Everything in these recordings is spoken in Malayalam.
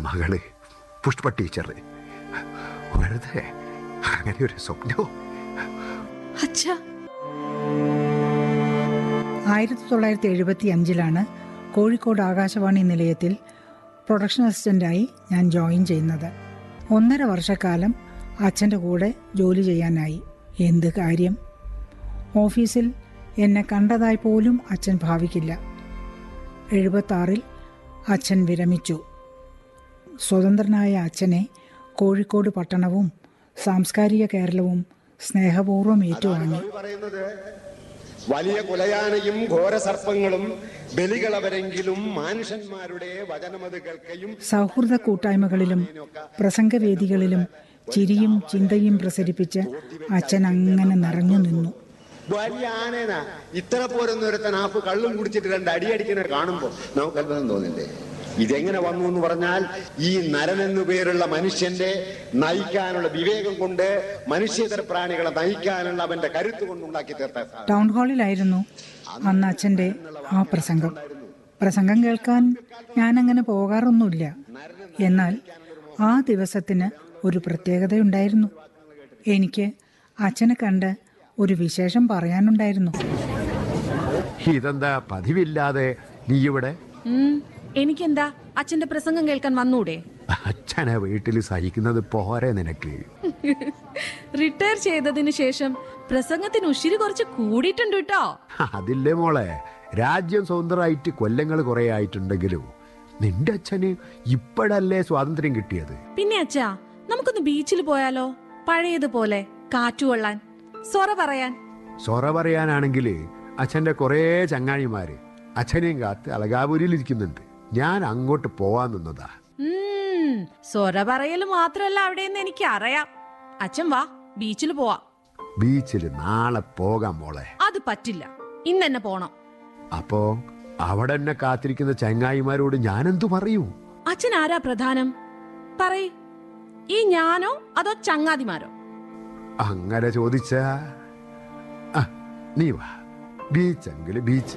മകള് പുഷ്പ ടീച്ചർ വെറുതെ അങ്ങനെ ഒരു സ്വപ്നവും അച്ഛാ ആയിരത്തി തൊള്ളായിരത്തി എഴുപത്തി അഞ്ചിലാണ് കോഴിക്കോട് ആകാശവാണി നിലയത്തിൽ പ്രൊഡക്ഷൻ അസിസ്റ്റൻ്റായി ഞാൻ ജോയിൻ ചെയ്യുന്നത് ഒന്നര വർഷക്കാലം അച്ഛൻ്റെ കൂടെ ജോലി ചെയ്യാനായി എന്ത് കാര്യം ഓഫീസിൽ എന്നെ കണ്ടതായി പോലും അച്ഛൻ ഭാവിക്കില്ല എഴുപത്താറിൽ അച്ഛൻ വിരമിച്ചു സ്വതന്ത്രനായ അച്ഛനെ കോഴിക്കോട് പട്ടണവും സാംസ്കാരിക കേരളവും സ്നേഹപൂർവ്വം ഏറ്റുവാങ്ങി കവി പറയുന്നത് വലിയ കുലയാനയും ഘോരസർപ്പങ്ങളും ബലികളവരെങ്കിലും മാനുഷന്മാരുടെ വചനമത് കേൾക്കയും സൗഹൃദ കൂട്ടായ്മകളിലും പ്രസംഗവേദികളിലും ചിരിയും ചിന്തയും പ്രസരിപ്പിച്ച് അച്ഛൻ അങ്ങനെ നിറഞ്ഞു നിന്നു വലിയ ആനേന ഇത്ര പോരൊന്നും ഒരുത്തൻ ആപ്പ് കള്ളും കുടിച്ചിട്ട് രണ്ട് അടിയടിക്കുന്നത് കാണുമ്പോ നമുക്ക് അത്ഭുതം തോന്നില്ലേ ഇതെങ്ങനെ വന്നു എന്ന് പറഞ്ഞാൽ ഈ നരൻ എന്നു പേരുള്ള മനുഷ്യന്റെ നയിക്കാനുള്ള വിവേകം കൊണ്ട് മനുഷ്യേതര പ്രാണികളെ നയിക്കാനുള്ള അവന്റെ കരുത്ത് കൊണ്ടുണ്ടാക്കി തീർത്ത സാധനം. ടൗൺ ഹാളിലായിരുന്നു അന്ന് അച്ഛൻ്റെ ആ പ്രസംഗം പ്രസംഗം കേൾക്കാൻ ഞാനങ്ങനെ പോകാറൊന്നുമില്ല എന്നാൽ ആ ദിവസത്തിന് ഒരു പ്രത്യേകതയുണ്ടായിരുന്നു എനിക്ക് അച്ഛനെ കണ്ട് ഒരു വിശേഷം പറയാനുണ്ടായിരുന്നു ഇതെന്താ പതിവില്ലാതെ നീ ഇവിടെ ഉം, എനിക്കെന്താ അച്ഛന്റെ പ്രസംഗം കേൾക്കാൻ വന്നൂടെ അച്ഛനെ വീട്ടിൽ സഹിക്കുന്നത് പോരെ നിനക്ക് റിട്ടയർ ചെയ്തതിന് ശേഷം പ്രസംഗത്തിന് ഉശിരി കുറച്ച് കൂടിയിട്ടുണ്ട് കേട്ടോ അതില്ലേ മോളെ രാജ്യം സ്വതന്ത്രമായിട്ട് കൊല്ലങ്ങൾ കുറെ ആയിട്ടുണ്ടെങ്കിലും നിന്റെ അച്ഛന് ഇപ്പോഴല്ലേ സ്വാതന്ത്ര്യം കിട്ടിയത് പിന്നെ അച്ഛാ നമുക്കൊന്ന് ബീച്ചിൽ പോയാലോ പഴയതുപോലെ കാറ്റുകൊള്ളാൻ സൊറ പറയാൻ സൊറ പറയാനാണെങ്കിൽ അച്ഛന്റെ കുറേ ചങ്ങാഴിമാര് അച്ഛനെയും കാത്ത് അലകാപുരിയിൽ ഇരിക്കുന്നുണ്ട് ഞാൻ അങ്ങോട്ട് പോവാൻ നിന്നതാ ഉം, സൊറ പറയല് മാത്രല്ല അവിടെയെന്ന് എനിക്ക് അറിയാം അച്ഛൻ വാ ബീച്ചിൽ പോവാ ബീച്ചിൽ നാളെ പോകാം മോളെ അത് പറ്റില്ല ഇന്നെന്നെ പോണം അപ്പോ അവിടെ എന്നെ കാത്തിരിക്കുന്ന ചങ്ങായിമാരോട് ഞാനെന്തു പറയൂ അച്ഛൻ ആരാ പ്രധാനം പറയ് ഈ ഞാനോ അതോ ചങ്ങാതിമാരോ അങ്ങനെ ചോദിച്ച നീ വാ ബീച്ചെങ്കിൽ ബീച്ച്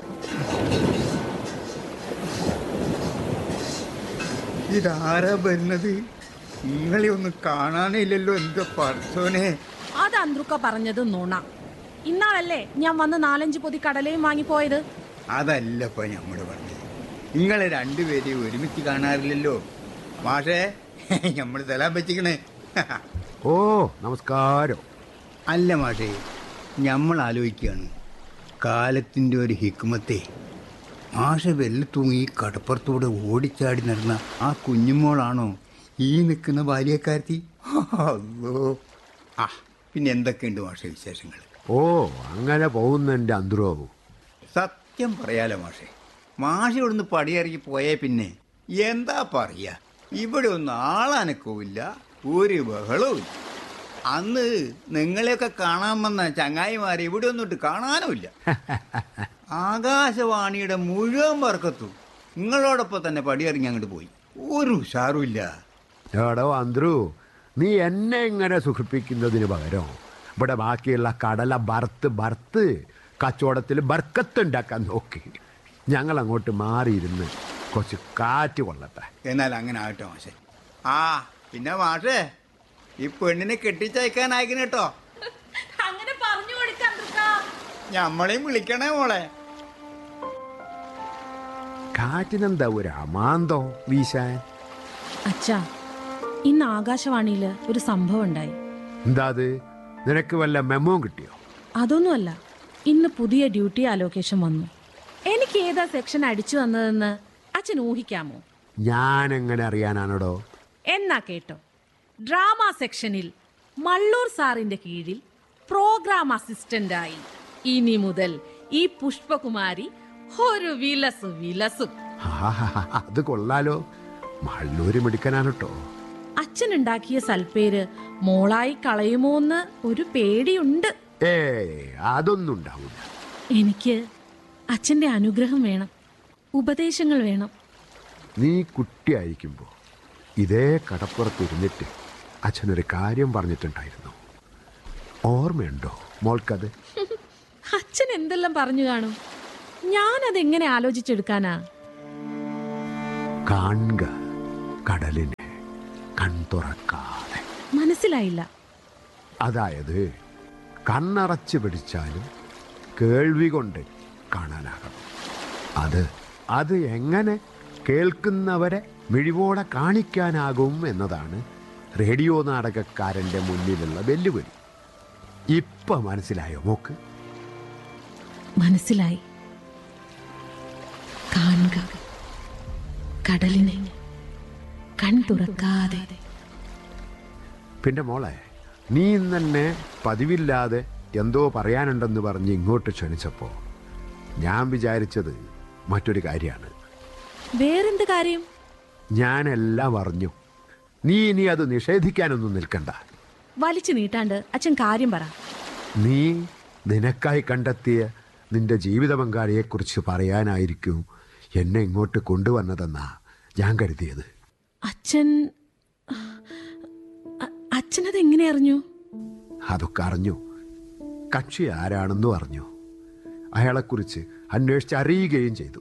ഇതാരാ വരുന്നത് നിങ്ങളെ ഒന്നും കാണാനില്ലല്ലോ എന്റെ പറച്ചോനെ അത് അന്ത്രുക്ക പറഞ്ഞത് നുണ ഇന്നാളല്ലേ ഞാൻ വന്ന് നാലഞ്ച് പൊതി കടലയും വാങ്ങിപ്പോയത് അതല്ലപ്പോ ഞമ്മള് പറഞ്ഞത് നിങ്ങളെ രണ്ടുപേരെയും ഒരുമിച്ച് കാണാറില്ലല്ലോ മാഷേ ഞമ്മള് തലാൻ പറ്റിക്കണേ ഓ നമസ്കാരം അല്ല മാഷേ ഞമ്മൾ ആലോചിക്കുകയാണ് കാലത്തിന്റെ ഒരു ഹിക്കുമത്തെ മാഷ വെല്ല തൂങ്ങി കടപ്പുറത്തൂടെ ഓടിച്ചാടി നടന്ന ആ കുഞ്ഞുമോളാണോ ഈ നിൽക്കുന്ന ബാല്യക്കാരത്തി അല്ലോ ആ പിന്നെ എന്തൊക്കെയുണ്ട് മാഷ വിശേഷങ്ങൾ ഓ അങ്ങനെ പോകുന്നുണ്ട് അന്തരവും സത്യം പറയാലോ മാഷെ മാഷ ഇവിടുന്ന് പടിയിറങ്ങി പോയേ പിന്നെ എന്താ പറയാ ഇവിടെ ഒന്നും ആളനക്കവുമില്ല ഒരു ബഹളവും ഇല്ല. അന്ന് നിങ്ങളെയൊക്കെ കാണാൻ വന്ന ചങ്ങായിമാരെ ഇവിടെ ഒന്നിട്ട് കാണാനുമില്ല ആകാശവാണിയുടെ മുഴുവൻ വർക്കത്തും നിങ്ങളോടൊപ്പം തന്നെ പടിയിറങ്ങി അങ്ങോട്ട് പോയി ഒരു ഉഷാറുമില്ല എടോ അന്ത്രു നീ എന്നെ ഇങ്ങനെ സുഖിപ്പിക്കുന്നതിന് പകരം ഇവിടെ ബാക്കിയുള്ള കടല ബർത്ത് ബർത്ത് കച്ചവടത്തിൽ ബർക്കത്തുണ്ടാക്കാൻ നോക്കി ഞങ്ങൾ അങ്ങോട്ട് മാറിയിരുന്ന് കുറച്ച് കാറ്റ് കൊള്ളട്ടെ എന്നാൽ അങ്ങനെ ആകട്ടെ മാഷെ ആ പിന്നെ മാഷേ ഈ പെണ്ണിനെ കെട്ടിച്ചയക്കാനായിക്കണ കേട്ടോ അങ്ങനെ പറഞ്ഞു കൊടുക്കാം ഞമ്മളെയും വിളിക്കണേ മോളെ കാറ്റിനെന്താ ഒരു അമാന്തോ വീശാൻ അച്ഛാ ഇന്ന് ആകാശവാണിയില് ഒരു സംഭവം ഉണ്ടായി എന്താ അത് നിനക്ക് വല്ല മെമ്മോ കിട്ടിയോ അതൊന്നുമല്ല ഇന്ന് പുതിയ ഡ്യൂട്ടി അലോക്കേഷൻ വന്നു എനിക്ക് ഏതാ സെക്ഷൻ അടിച്ചു തന്നതെന്ന് അച്ഛൻ ഊഹിക്കാമോ ഞാൻ എങ്ങനെ അറിയാനാണോടോ എന്നാ കേട്ടോ ഡ്രാമ സെക്ഷനിൽ മള്ളൂർ സാറിന്റെ കീഴിൽ പ്രോഗ്രാം അസിസ്റ്റന്റായി ഇനി മുതൽ ഈ പുഷ്പകുമാരി ഒരു വിലസു വിലസും ആഹാ, അത് കൊള്ളാലോ മള്ളൂര് മിടുക്കനാണ് കേട്ടോ അച്ഛനുണ്ടാക്കിയ സൽപ്പേര് മോളായി കളയുമോന്ന് ഒരു പേടിയുണ്ട് ഏ അതൊന്നും ഉണ്ടാവില്ല എനിക്ക് അച്ഛന്റെ അനുഗ്രഹം വേണം ഉപദേശങ്ങൾ വേണം നീ കുട്ടിയായിരിക്കുമ്പോൾ ഇതേ കടപ്പുറത്ത് ഇരുന്നിട്ട് അച്ഛനൊരു കാര്യം പറഞ്ഞിട്ടുണ്ടായിരുന്നു ഓർമ്മയുണ്ടോ മോൾക്കത് അച്ഛൻ എന്തെല്ലാം പറഞ്ഞു കാണും ഞാനതെങ്ങനെ ആലോചിച്ചെടുക്കാനാ കാണുക കടലിനെ കൺ തുറക്കാതെ മനസ്സിലായില്ല അതായത് കണ്ണറച്ച് പിടിച്ചാലും കേൾവി കൊണ്ട് കാണാനാകണം അത് അത് എങ്ങനെ കേൾക്കുന്നവരെ മിഴിവോടെ കാണിക്കാനാകും എന്നതാണ് റേഡിയോ നാടകക്കാരൻ്റെ മുന്നിലുള്ള വെല്ലുവിളി ഇപ്പം മനസ്സിലായോ മോക്ക് മനസ്സിലായി കാണുക കടലിനെ കൺ തുറക്കാതെ പിന്നെ മോളെ നീ ഇന്നെ പതിവില്ലാതെ എന്തോ പറയാനുണ്ടെന്ന് പറഞ്ഞ് ഇങ്ങോട്ട് ക്ഷണിച്ചപ്പോൾ ഞാൻ വിചാരിച്ചത് മറ്റൊരു കാര്യമാണ് വേറെന്ത് കാര്യം ഞാനെല്ലാം അറിഞ്ഞു നീ ഇനി അത് നിഷേധിക്കാനൊന്നും നിൽക്കണ്ട വലിച്ചു നീട്ടാണ്ട് അച്ഛൻ കാര്യം പറ നീ നിനക്കായി കണ്ടെത്തിയ നിന്റെ ജീവിത പങ്കാളിയെക്കുറിച്ച് പറയാനായിരിക്കും എന്നെ ഇങ്ങോട്ട് കൊണ്ടുവന്നതെന്നാ ഞാൻ കരുതിയത് അച്ഛൻ അ- അച്ഛനത് എങ്ങനെ അറിഞ്ഞു അതൊക്കെ അറിഞ്ഞു കക്ഷി ആരാണെന്നും അറിഞ്ഞു അയാളെക്കുറിച്ച് അന്വേഷിച്ച് അറിയുകയും ചെയ്തു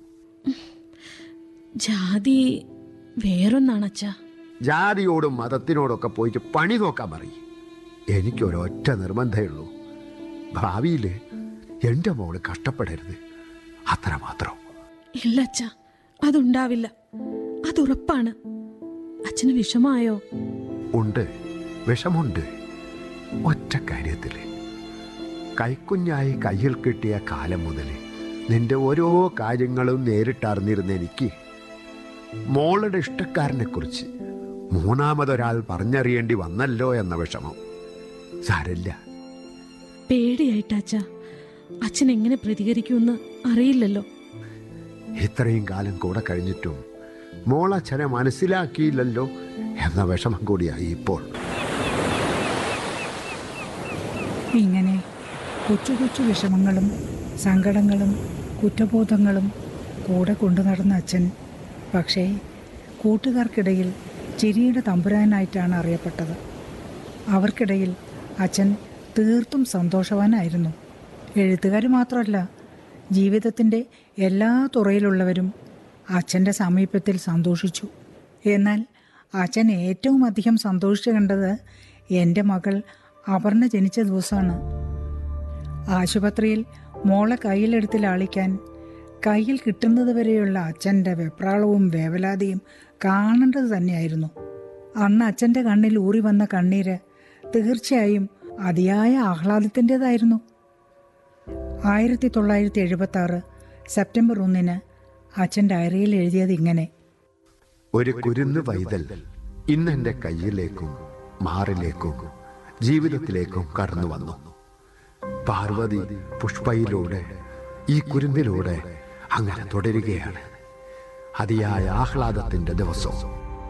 ജാതി വേറൊന്നാണ് അച്ഛ ജാതിയോടും മതത്തിനോടൊക്കെ പോയിട്ട് പണി നോക്കാൻ പറയും എനിക്കൊരൊറ്റ നിർബന്ധമുള്ളൂ ഭാവിയിൽ എൻ്റെ മോള് കഷ്ടപ്പെടരുത് അത്രമാത്രം ഇല്ല അച്ഛ അതുണ്ടാവില്ല അതുറപ്പാണ് അച്ഛന് വിഷമായോ ഉണ്ട് വിഷമുണ്ട് ഒറ്റ കാര്യത്തിൽ കൈക്കുഞ്ഞായി കയ്യിൽ കിട്ടിയ കാലം മുതൽ നിന്റെ ഓരോ കാര്യങ്ങളും നേരിട്ടറിഞ്ഞിരുന്ന എനിക്ക് മോളുടെ ഇഷ്ടക്കാരനെ കുറിച്ച് മൂന്നാമതൊരാൾ പറഞ്ഞറിയേണ്ടി വന്നല്ലോ എന്ന വിഷമം സാരല്ല പേടിയായിട്ട് അച്ഛ അച്ഛൻ എങ്ങനെ പ്രതികരിക്കുമെന്ന് അറിയില്ലല്ലോ ഇത്രയും കാലം കൂടെ കഴിഞ്ഞിട്ടും മോളച്ഛനെ മനസ്സിലാക്കിയില്ലല്ലോ എന്ന വിഷമം കൂടിയായി ഇപ്പോൾ ഇങ്ങനെ കൊച്ചു കൊച്ചു വിഷമങ്ങളും സങ്കടങ്ങളും കുറ്റബോധങ്ങളും കൂടെ കൊണ്ടു നടന്ന അച്ഛൻ പക്ഷേ കൂട്ടുകാർക്കിടയിൽ ചിരിയുടെ തമ്പുരാനായിട്ടാണ് അറിയപ്പെട്ടത് അവർക്കിടയിൽ അച്ഛൻ തീർത്തും സന്തോഷവാനായിരുന്നു എഴുത്തുകാർ മാത്രമല്ല ജീവിതത്തിൻ്റെ എല്ലാ തുറയിലുള്ളവരും അച്ഛൻ്റെ സമീപത്തിൽ സന്തോഷിച്ചു എന്നാൽ അച്ഛൻ ഏറ്റവും അധികം സന്തോഷിച്ചു കണ്ടത് എൻ്റെ മകൾ അപർണ ജനിച്ച ദിവസമാണ് ആശുപത്രിയിൽ മോളെ കയ്യിലെടുത്ത് ലാളിക്കാൻ കയ്യിൽ കിട്ടുന്നത് വരെയുള്ള അച്ഛൻ്റെ വെപ്രാളവും വേവലാതിയും കാണേണ്ടത് തന്നെയായിരുന്നു അന്ന് അച്ഛൻ്റെ കണ്ണിൽ ഊറി വന്ന കണ്ണീര് തീർച്ചയായും അതിയായ ആഹ്ലാദത്തിൻ്റെതായിരുന്നു ആയിരത്തി തൊള്ളായിരത്തി എഴുപത്തി ആറ് സെപ്റ്റംബർ ഒന്നിന് അച്ഛൻ ഡയറിയിൽ എഴുതിയത് ഇങ്ങനെ ഒരു കുരുന്ന് വൈതൽ ഇന്ന് എൻ്റെ കയ്യിലേക്കും മാറിലേക്കും ജീവിതത്തിലേക്കും കടന്നു വന്നു പാർവതി പുഷ്പയിലൂടെ ഈ കുരുന്നിലൂടെ അങ്ങനെ തുടരുകയാണ് അതിയായ ആഹ്ലാദത്തിന്റെ ദിവസവും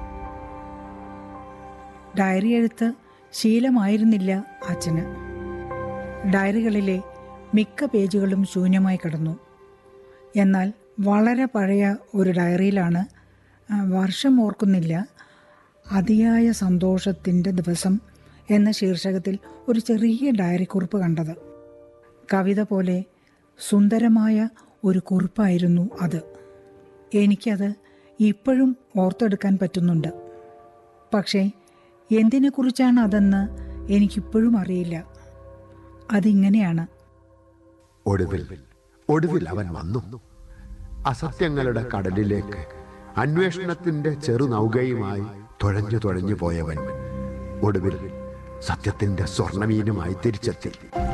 ഡയറി എഴുത്ത് ശീലമായിരുന്നില്ല അച്ഛന് ഡയറികളിലെ മിക്ക പേജുകളും ശൂന്യമായി കിടന്നു എന്നാൽ വളരെ പഴയ ഒരു ഡയറിയിലാണ് ആ, വർഷം ഓർക്കുന്നില്ല അതിയായ സന്തോഷത്തിൻ്റെ ദിവസം എന്ന ശീർഷകത്തിൽ ഒരു ചെറിയ ഡയറി കുറിപ്പ് കണ്ടത് കവിത പോലെ സുന്ദരമായ ഒരു കുറിപ്പായിരുന്നു അത് എനിക്കത് ഇപ്പോഴും ഓർത്തെടുക്കാൻ പറ്റുന്നുണ്ട് പക്ഷേ എന്തിനെക്കുറിച്ചാണ് അതെന്ന് എനിക്കിപ്പോഴും അറിയില്ല അതിങ്ങനെയാണ് ഒടുവിൽ ഒടുവിൽ അവൻ വന്നു അസത്യങ്ങളുടെ കടലിലേക്ക് അന്വേഷണത്തിന്റെ ചെറുനൗകയുമായി തുഴഞ്ഞു തുഴഞ്ഞു പോയവൻ ഒടുവിൽ സത്യത്തിന്റെ സ്വർണമീനുമായി തിരിച്ചെത്തി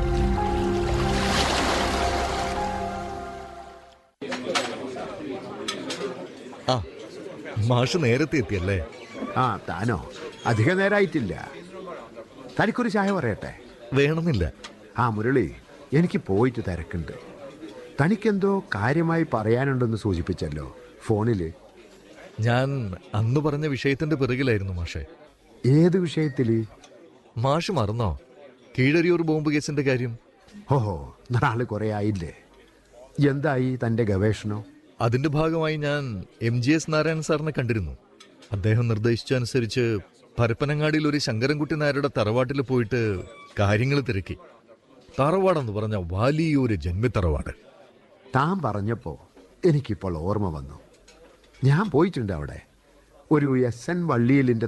ആ മാഷ് നേരത്തെ എത്തിയല്ലേ ആ താനോ അധിക നേരമായിട്ടില്ല തനിക്കൊരു ചായ പറയട്ടെ വേണമെന്നില്ല ആ മുരളി എനിക്ക് പോയിട്ട് തിരക്കുണ്ട് തനിക്കെന്തോ കാര്യമായി പറയാനുണ്ടെന്ന് സൂചിപ്പിച്ചല്ലോ ഫോണിൽ ഞാൻ അന്ന് പറഞ്ഞ വിഷയത്തിന്റെ പിറകിലായിരുന്നു മാഷെ ഏത് വിഷയത്തിൽ മാഷ് മറന്നോ കീഴരിയൂർ ബോംബ് കേസിന്റെ കാര്യം ഓഹോ നാള് കുറേ ആയില്ലേ എന്തായി തൻ്റെ ഗവേഷണം അതിന്റെ ഭാഗമായി ഞാൻ എം ജി എസ് നാരായണൻ സാറിനെ കണ്ടിരുന്നു അദ്ദേഹം നിർദ്ദേശിച്ചനുസരിച്ച് പരപ്പനങ്ങാടിയിൽ ഒരു ശങ്കരൻകുട്ടി നായരുടെ തറവാട്ടിൽ പോയിട്ട് കാര്യങ്ങൾ തിരക്കി തറവാടെന്ന് പറഞ്ഞ വലിയൊരു ജന്മിത്തറവാട് താൻ പറഞ്ഞപ്പോൾ എനിക്കിപ്പോൾ ഓർമ്മ വന്നു ഞാൻ പോയിട്ടുണ്ട് അവിടെ ഒരു എസ് എൻ വള്ളിയിലിൻ്റെ